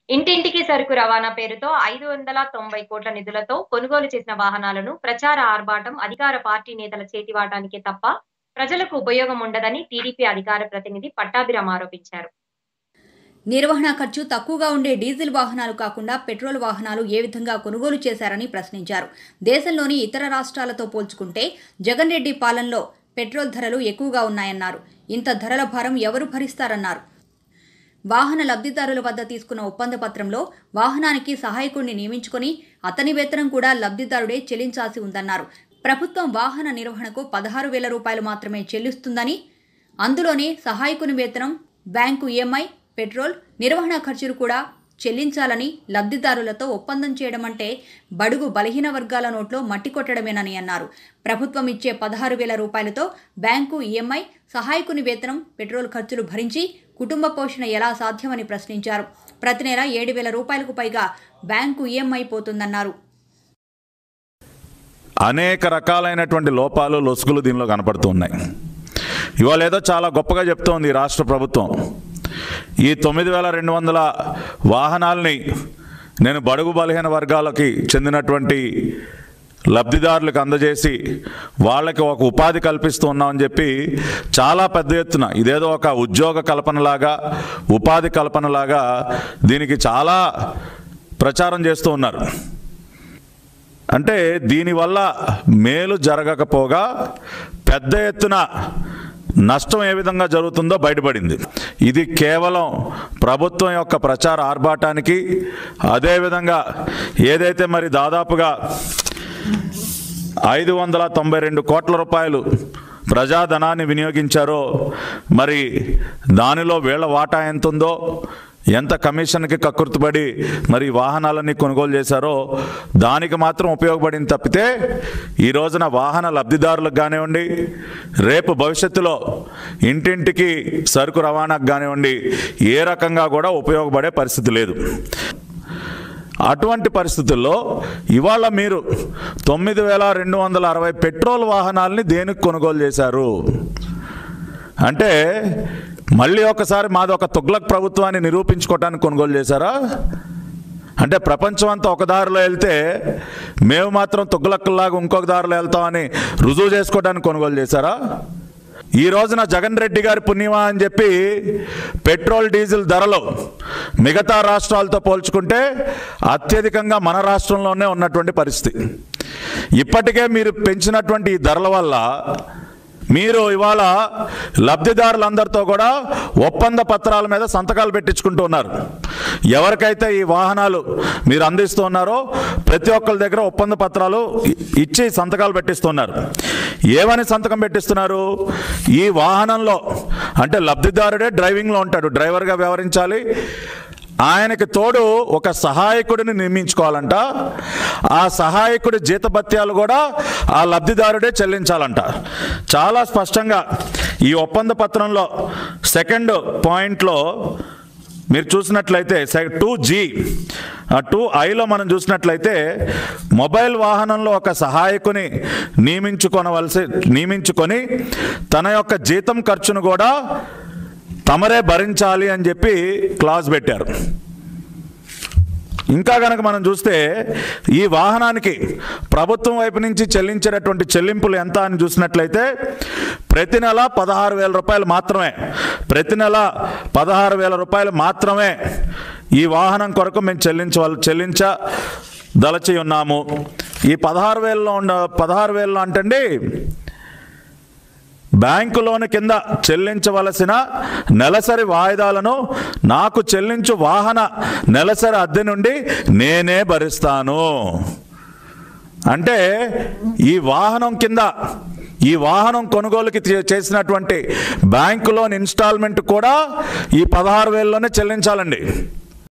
ఇంటింటికి సరుకు రవాణా పేరుతో ఐదు వందల తొంభై కోట్ల నిధులతో కొనుగోలు చేసిన వాహనాలను ప్రచార ఆర్భాటం అధికార పార్టీ నేతల చేతివాటానికే తప్ప ప్రజలకు ఉపయోగం ఉండదని టీడీపీ అధికార ప్రతినిధి పట్టాభిరామ్ ఆరోపించారు నిర్వహణ ఖర్చు తక్కువగా ఉండే డీజిల్ వాహనాలు కాకుండా పెట్రోల్ వాహనాలు ఏ విధంగా కొనుగోలు చేశారని ప్రశ్నించారు దేశంలోని ఇతర రాష్ట్రాలతో పోల్చుకుంటే జగన్ రెడ్డి పాలనలో పెట్రోల్ ధరలు ఎక్కువగా ఉన్నాయన్నారు ఇంత ధరల భారం ఎవరు భరిస్తారన్నారు వాహన లబ్ధిదారుల వద్ద తీసుకున్న ఒప్పంద పత్రంలో వాహనానికి సహాయకుడిని నియమించుకొని అతని వేతనం కూడా లబ్ధిదారుడే చెల్లించాల్సి ఉందన్నారు ప్రభుత్వం వాహన నిర్వహణకు పదహారు వేల రూపాయలు మాత్రమే చెల్లిస్తుందని అందులోనే సహాయకుని వేతనం బ్యాంకు ఈఎంఐ పెట్రోల్ నిర్వహణ ఖర్చులు కూడా చెల్లించాలని లబ్ధిదారులతో ఒప్పందం చేయడం అంటే బడుగు బలహీన వర్గాల నోట్లో మట్టి కొట్టడమేనని అన్నారు ప్రభుత్వం ఇచ్చే పదహారు వేల రూపాయలతో బ్యాంకు ఈఎంఐ సహాయకుని వేతనం పెట్రోల్ ఖర్చులు భరించి కుటుంబ పోషణ ఎలా సాధ్యమని ప్రశ్నించారు ప్రతి నెల ఏడు వేల రూపాయలకు పైగా బ్యాంకు ఈఎంఐ పోతుందన్నారు అనేక రకాలైనటువంటి లోపాలు లొసుగులు దీనిలో కనపడుతూ ఉన్నాయి ఇవాళ ఏదో చాలా గొప్పగా చెప్తోంది ఈ రాష్ట్ర ప్రభుత్వం ఈ తొమ్మిది వేల రెండు వందల వాహనాల్ని నేను బడుగు బలహీన వర్గాలకి చెందినటువంటి లబ్ధిదారులకు అందజేసి వాళ్ళకి ఒక ఉపాధి కల్పిస్తూ ఉన్నామని చెప్పి చాలా పెద్ద ఎత్తున ఇదేదో ఒక ఉద్యోగ కల్పనలాగా ఉపాధి కల్పనలాగా దీనికి చాలా ప్రచారం చేస్తూ ఉన్నారు అంటే దీనివల్ల మేలు జరగకపోగా పెద్ద ఎత్తున నష్టం ఏ విధంగా జరుగుతుందో బయటపడింది ఇది కేవలం ప్రభుత్వం యొక్క ప్రచార ఆర్భాటానికి అదేవిధంగా ఏదైతే మరి దాదాపుగా ఐదు వందల తొంభై రెండు కోట్ల రూపాయలు ప్రజాధనాన్ని వినియోగించారో మరి దానిలో వీళ్ళ వాటా ఎంత ఉందో ఎంత కమిషన్కి కక్కుర్తుపడి మరి వాహనాలన్నీ కొనుగోలు చేశారో దానికి మాత్రం ఉపయోగపడింది తప్పితే ఈ రోజున వాహన లబ్ధిదారులకు కానివ్వండి రేపు భవిష్యత్తులో ఇంటింటికి సరుకు రవాణాకు కానివ్వండి ఏ రకంగా కూడా ఉపయోగపడే పరిస్థితి లేదు అటువంటి పరిస్థితుల్లో ఇవాళ మీరు తొమ్మిది వేల రెండు వందల అరవై పెట్రోల్ వాహనాల్ని దేనికి కొనుగోలు చేశారు అంటే మళ్ళీ ఒకసారి మాది ఒక తుగ్లక్ ప్రభుత్వాన్ని నిరూపించుకోవటానికి కొనుగోలు చేశారా అంటే ప్రపంచం అంతా ఒక దారిలో వెళ్తే మేము మాత్రం తుగ్లక్కుల్లాగా ఇంకొక దారిలో వెళ్తామని రుజువు చేసుకోవడానికి కొనుగోలు చేశారా ఈ రోజున జగన్ రెడ్డి గారి పుణ్యమా అని చెప్పి పెట్రోల్ డీజిల్ ధరలు మిగతా రాష్ట్రాలతో పోల్చుకుంటే అత్యధికంగా మన రాష్ట్రంలోనే ఉన్నటువంటి పరిస్థితి ఇప్పటికే మీరు పెంచినటువంటి ఈ ధరల వల్ల మీరు ఇవాళ లబ్ధిదారులందరితో కూడా ఒప్పంద పత్రాల మీద సంతకాలు పెట్టించుకుంటూ ఉన్నారు ఎవరికైతే ఈ వాహనాలు మీరు అందిస్తున్నారో ప్రతి ఒక్కరి దగ్గర ఒప్పంద పత్రాలు ఇ- ఇచ్చి సంతకాలు పెట్టిస్తున్నారు ఏమని సంతకం పెట్టిస్తున్నారు ఈ వాహనంలో అంటే లబ్ధిదారుడే డ్రైవింగ్లో ఉంటాడు డ్రైవర్గా వ్యవహరించాలి ఆయనకి తోడు ఒక సహాయకుడిని నియమించుకోవాలంట ఆ సహాయకుడి జీతభత్యాలు కూడా ఆ లబ్ధిదారుడే చెల్లించాలంట చాలా స్పష్టంగా ఈ ఒప్పంద పత్రంలో సెకండ్ పాయింట్లో మీరు చూసినట్లయితే టూ జీ టూ ఐలో మనం చూసినట్లయితే మొబైల్ వాహనంలో ఒక సహాయకుని నియమించుకొనవలసి నియమించుకొని తన యొక్క జీతం ఖర్చును కూడా తమరే భరించాలి అని చెప్పి క్లాజ్ పెట్టారు ఇంకా కనుక మనం చూస్తే ఈ వాహనానికి ప్రభుత్వం వైపు నుంచి చెల్లించేటటువంటి చెల్లింపులు ఎంత అని చూసినట్లయితే ప్రతి నెల పదహారు వేల రూపాయలు మాత్రమే ప్రతి నెల పదహారు వేల రూపాయలు మాత్రమే ఈ వాహనం కొరకు మేము చెల్లించవల్ చెల్లించ దలచి ఉన్నాము ఈ పదహారు వేలలో ఉన్న పదహారు వేలలో అంటండి బ్యాంకు లోన్ కింద చెల్లించవలసిన నెలసరి వాయిదాలను నాకు చెల్లించు వాహన నెలసరి అద్దె నుండి నేనే భరిస్తాను అంటే ఈ వాహనం కింద ఈ వాహనం కొనుగోలుకి చే- చేసినటువంటి బ్యాంకు లోన్ ఇన్స్టాల్మెంట్ కూడా ఈ పదహారు వేలలోనే చెల్లించాలండి